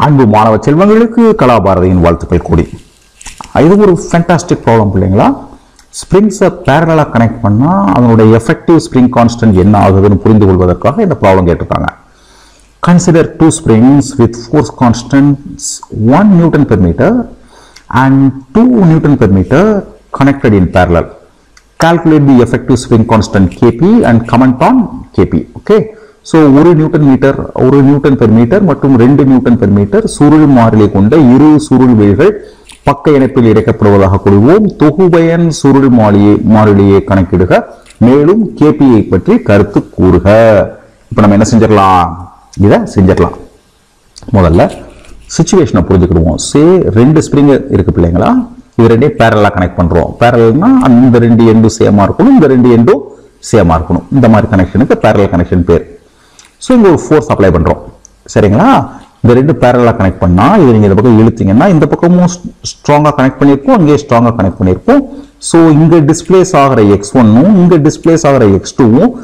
அன்பு மாணவ செல்வங்களுக்கு கலாபாரதியின் வாழ்த்துக்கள் கூடி இது ஒரு ஃபேண்டாஸ்டிக் ப்ராப்ளம் பிள்ளைங்களா ஸ்ப்ரிங்ஸை பேரலாக கனெக்ட் பண்ணால் அதனுடைய எஃபெக்டிவ் ஸ்ப்ரிங் கான்ஸ்டன்ட் என்ன ஆகுதுன்னு புரிந்து கொள்வதற்காக இந்த ப்ராப்ளம் கேட்டிருக்காங்க Consider two springs with force constants 1 Newton per meter and 2 Newton per meter connected in parallel. Calculate the effective spring constant Kp and comment on Kp. Okay. So ஒரு newton metre ஒரு newton per metre மற்றும் ரெண்டு Newton per metre சுருள் மாறிலி கொண்ட இரு சுருள் வீழ்கள் பக்க இணைப்பில் இணைக்கப்படுவதாக கொள்வோம் தொகுபயன் சுருள் மாறிலியை மாறிலியை கணக்கிடுக மேலும் கேபியை பற்றி கருத்து கூறுக இப்போ நம்ம என்ன செஞ்சிடலாம் இதை செஞ்சிடலாம் முதல்ல சுச்சுவேஷனை புரிஞ்சுக்கிடுவோம் சே ரெண்டு ஸ்ப்ரிங் இருக்கு பிள்ளைங்களா இது ரெண்டே பேரலாக கனெக்ட் பண்றோம் பேரல்னா அந்த ரெண்டு எண்டும் சேமா இருக்கணும் இந்த ரெண்டு எண்டும் சேமா இருக்கணும் இந்த மாதிரி கனெக்ஷனுக்கு பேரல் கனெக்ஷன் பேர் ஸோ இங்க ஒரு ஃபோர்ஸ் அப்ளை பண்றோம் சரிங்களா இந்த ரெண்டு பேரலாக கனெக்ட் பண்ணா இது நீங்க இந்த பக்கம் இழுத்தீங்கன்னா இந்த பக்கமும் ஸ்ட்ராங்காக கனெக்ட் பண்ணியிருப்போம் இங்கே ஸ்ட்ராங்காக கனெக்ட் பண்ணியிருப்போம் ஸோ இங்க டிஸ்பிளேஸ் ஆகிற எக்ஸ் ஒன்னும் இங்க டிஸ்பிளேஸ் ஆகிற எக்ஸ் டூவும்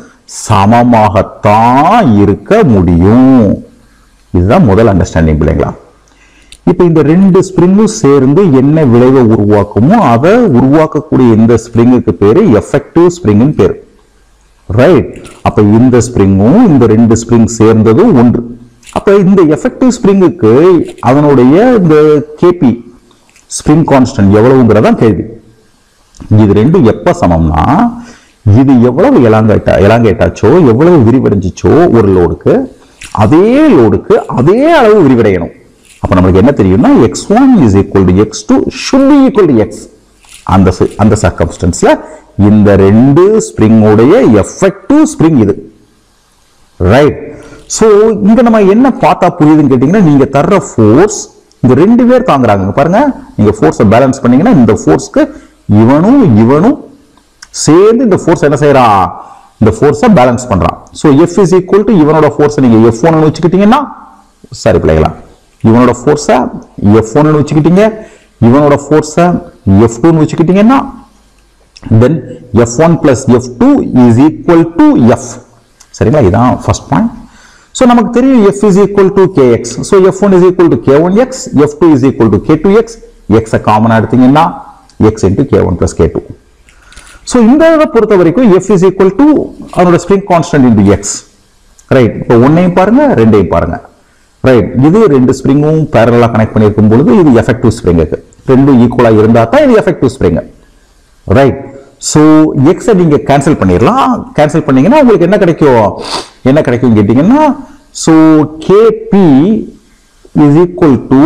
சமமாகத்தான் இருக்க முடியும் இதுதான் முதல் அண்டர்ஸ்டாண்டிங் பிள்ளைங்களா இப்போ இந்த ரெண்டு ஸ்ப்ரிங்கும் சேர்ந்து என்ன விளைவை உருவாக்குமோ அதை உருவாக்கக்கூடிய இந்த ஸ்ப்ரிங்குக்கு பேரு எஃபெக்டிவ் ஸ்ப்ரிங்னு பேரு ரைட் அப்ப இந்த ஸ்ப்ரிங்கும் இந்த ரெண்டு ஸ்ப்ரிங் சேர்ந்ததும் ஒன்று அப்ப இந்த எஃபெக்டிவ் ஸ்ப்ரிங்குக்கு அதனுடைய இந்த கேபி ஸ்ப்ரிங் கான்ஸ்டன்ட் எவ்வளவுங்கிறதா கேள்வி இது ரெண்டும் எப்ப சமம்னா இது எவ்வளவு எலாங்கேட்டா எலாங்கேட்டாச்சோ எவ்வளவு விரிவடைஞ்சிச்சோ ஒரு லோடுக்கு அதே லோடுக்கு அதே அளவு விரிவடையணும் அப்ப நம்மளுக்கு என்ன தெரியும்னா x one is equal to x two should be equal to x அந்த சி- அந்த சர்க்கம்ஸ்டன்ஸ்ல இந்த ரெண்டு ஸ்ப்ரிங்கோடைய எஃபெக்டிவ் ஸ்ப்ரிங் இது ரைட் சோ இங்க நம்ம என்ன பார்த்தா புரியுதுன்னு கேட்டீங்கன்னா நீங்க தர்ற ஃபோர்ஸ் இந்த ரெண்டு பேர் தாங்குறாங்க இங்க பாருங்க நீங்க ஃபோர்ஸை பேலன்ஸ் பண்ணீங்கன்னா இந்த ஃபோர்ஸ்க்கு இவனும் இவனும் சேர்ந்து இந்த ஃபோர்ஸ் என்ன செய்யறான் இந்த ஃபோர்ஸை பேலன்ஸ் பண்றான் so F is equal to இவனோட ஃபோர்ஸை நீங்க எஃப் ஒன்னு வச்சுக்கிட்டீங்கன்னா சரி பிள்ளைகளா இவனோட ஃபோர்ஸை எஃப் ஒன்னு வச்சுக்கிட்டீங்க இவனோட ஃபோர்ஸை எஃப் டூன்னு வச்சுக்கிட்டீங்கன்னா then f1 plus f2 is equal to f சரிங்களா இதான் ஃபர்ஸ்ட் பாயிண்ட் ஸோ நமக்கு தெரியும் f is equal to kx so f1 is equal to k1x f2 is equal to k2x x காமனாக எடுத்தீங்கன்னா x into k1 plus k2 so இந்த இதை பொறுத்த வரைக்கும் f is equal to அதோட spring constant into x right இப்போ ஒன்னையும் பாருங்க ரெண்டையும் பாருங்க ரைட் இது ரெண்டு ஸ்ப்ரிங்கும் பேரலாக கனெக்ட் பண்ணியிருக்கும் பொழுது இது எஃபெக்டிவ் ஸ்ப்ரிங்குக்கு ரெண்டும் ஈக்குவலாக இருந்தால் தான் இது எஃபெக்டிவ் ஸ்ப்ரிங் ரைட் ஸோ எக்ஸை நீங்க கேன்சல் பண்ணிடலாம் கேன்சல் பண்ணீங்கன்னா உங்களுக்கு என்ன கிடைக்கும் என்ன கிடைக்கும் கேட்டீங்கன்னா so KP is equal to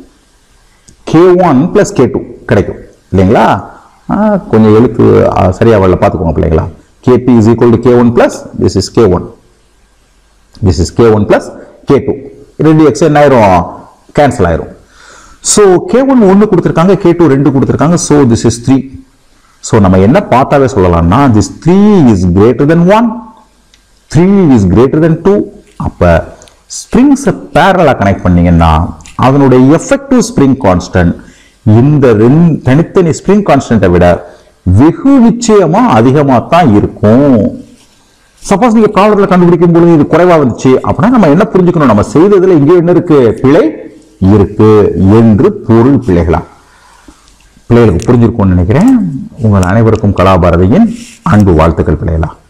K one plus K two கிடைக்கும் இல்லைங்களா ஆ, கொஞ்சம் எழுத்து ஆ, சரியா வரல பார்த்துக்கோங்க பிள்ளைங்களா KP is equal to K one plus this is K one this is K one plus K two ரெண்டு எக்ஸ் என்ன ஆயிரும் கேன்சல் ஆயிரும் ஸோ கே ஒன் ஒன்று கொடுத்துருக்காங்க கே டூ ரெண்டு கொடுத்துருக்காங்க so this is three so நம்ம என்ன பார்த்தாவே சொல்லலாம்னா this three is greater than one three is greater than two அப்போ ஸ்ப்ரிங்ஸை பேரலாக கனெக்ட் பண்ணீங்கன்னா அதனுடைய எஃபெக்டிவ் ஸ்ப்ரிங் கான்ஸ்டன்ட் இந்த ரெண்டு தனித்தனி ஸ்ப்ரிங் கான்ஸ்டன்ட்டை விட வெகு நிச்சயமா அதிகமாக தான் இருக்கும் சப்போஸ் நீங்க ப்ராப்ளத்தில் கண்டுபிடிக்கும் பொழுது இது குறைவா வந்துச்சு அப்படின்னா நம்ம என்ன புரிஞ்சுக்கணும் நம்ம செய்ததுல இங்க என்ன இருக்கு பிழை இருக்கு என்று பொருள் பிள்ளைகளா பிள்ளைகளுக்கு புரிஞ்சிருக்கும்னு நினைக்கிறேன் உங்கள் அனைவருக்கும் கலாபாரதியின் அன்பு வாழ்த்துக்கள் பிள்ளைகளா